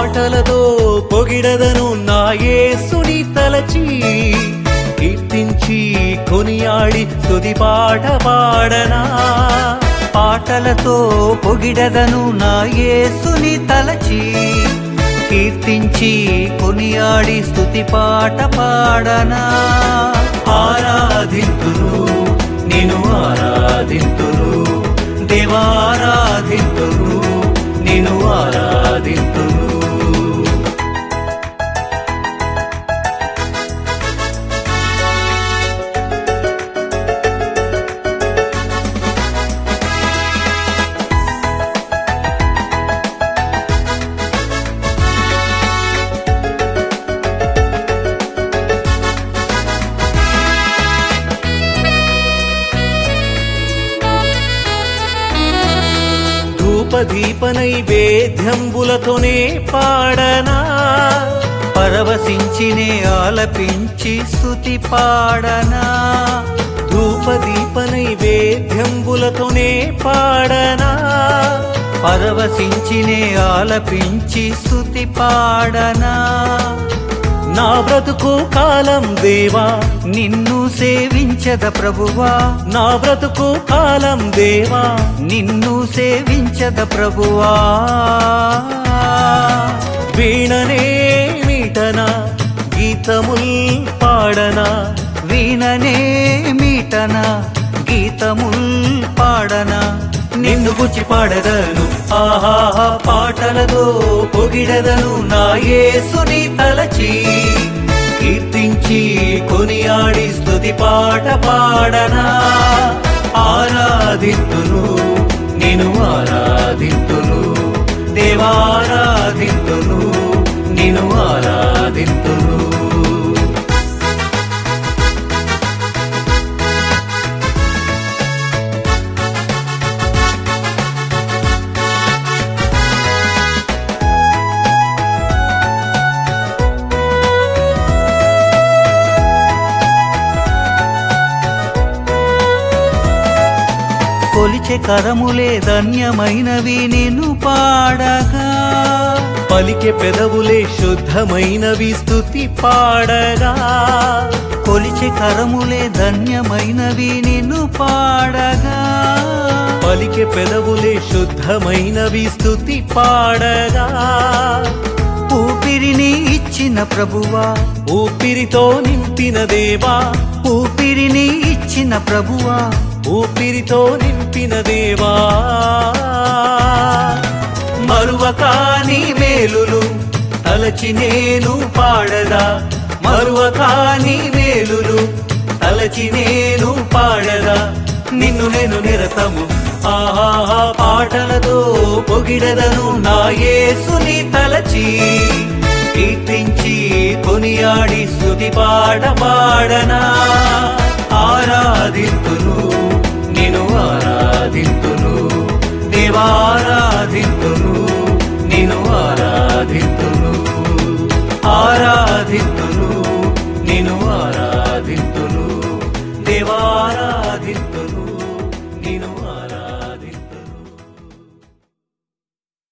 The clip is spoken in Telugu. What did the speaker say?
పాటలతో పొగిడదను నా యేసుని తలచి కీర్తించి కొనియాడి స్తుతి పాట పాడనా పాటలతో పొగిడదను నా యేసుని తలచి కీర్తించి కొనియాడి స్తుతి పాట పాడనా ఆరాధింతును నేను ఆరాధింతును దేవారాధింతును నేను ఆరాధింతును ధూపదీప నైవేద్యంబులతోనే పాడనా పరవశించినే ఆలపించి స్తుతి పాడనా ధూపదీప నైవేద్యంబులతోనే పాడనా పరవశించినే ఆలపించి స్తుతి పాడనా నా బ్రతుకు కాలం దేవా నిన్ను సేవించద ప్రభువా నా బ్రతుకు కాలం దేవా నిన్ను సేవించద ప్రభువా వీణనే మీటనా గీతముల్ పాడనా వీణనే మీటన గీతముల్ పాడనా నిన్ను గుచ్చి పాడదను ఆహా పాటలతో పొగిడదను నా యేసుని తలచి కీర్తించి కొనియాడి స్తుతి పాట పాడనా ఆరాధింతును నేను ఆరాధింతును దేవారాధింతును నేను ఆరాధింతును కొలిచె కరములే ధన్యమైనవి నిన్ను పాడగా పలికే పెదవులే శుద్ధమైనవి స్తుతి పాడగా కొలిచె కరములే ధన్యమైనవి నిన్ను పాడగా పలికే పెదవులే శుద్ధమైనవి స్తుతి పాడగా ఊపిరిని ఇచ్చిన ప్రభువా ఊపిరితో నింపిన దేవా ఊపిరిని ఇచ్చిన ప్రభువా ఊపిరితో నింపిన దేవా మరువకాని మేలులు తలచి నేను పాడదా మరువకాని మేలులు తలచి నేను పాడదా నిన్ను నేను నిరతము ఆహా పాటలతో పొగిడదను నా యేసుని తలచి కీర్తించి కొనియాడి స్తుతి పాట పాడనా ఆరాధింతును నేను ఆరాధింతును దేవారాధింతును నేను ఆరాధింతును ఆరాధింతును నేను ఆరాధింతును దేవారాధింతును నేను